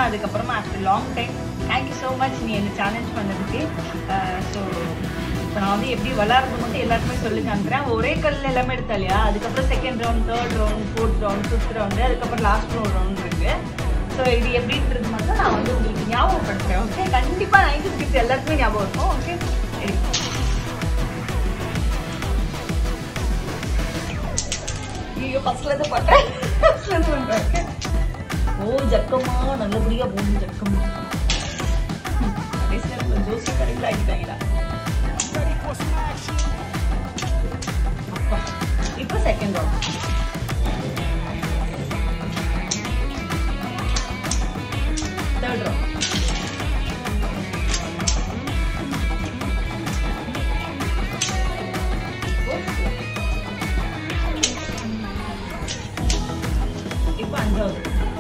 அதுக்கப்புறமா after long time thank you so much நீ என்ன சேலஞ்ச் பண்ணதுக்கு ஸோ இப்போ நான் வந்து எப்படி விளாட்றது மட்டும் எல்லாருக்குமே சொல்லி காமிக்கிறேன் ஒரே கல்லில் எல்லாமே எடுத்தா இல்லையா அதுக்கப்புறம் second round third round fourth round fifth round அதுக்கப்புறம் லாஸ்ட் ஒரு ரவுண்ட் இருக்கு ஸோ இது எப்படின்றது மட்டும் நான் வந்து உங்களுக்கு ஞாபகப்படுத்துறேன் ஓகே கண்டிப்பாக நைன்டி கிட்ஸ் எல்லாருக்குமே ஞாபகம் இருக்கும் ஓகே ஐயோ ஃபர்ஸ்ட்ல இருந்து பண்றேன் ஃபர்ஸ்ட்ல இருந்து பண்றேன் okay? ஓ ஜக்கமா நல்லபடியா போகும் ஜக்கமா கடைசியில் ஜோசி கரெக்டாக ஆகிட்டாங்களா அப்பா. இப்போ செகண்ட் ரவுண்ட் தேர்ட் ரவுண்ட் இப்போ அஞ்சாவது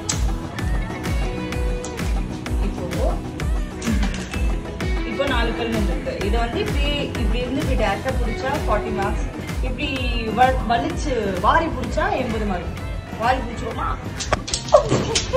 இப்போ இப்போ நாலு கல் வந்துருக்கு இது வந்து இப்படி இப்படி இருந்து இப்படி டேரக்டா பிடிச்சா ஃபார்ட்டி மார்க்ஸ் இப்படி வ- வலிச்சு வாரி பிடிச்சா எண்பது மார்க் வாரி பிடிச்சிருமா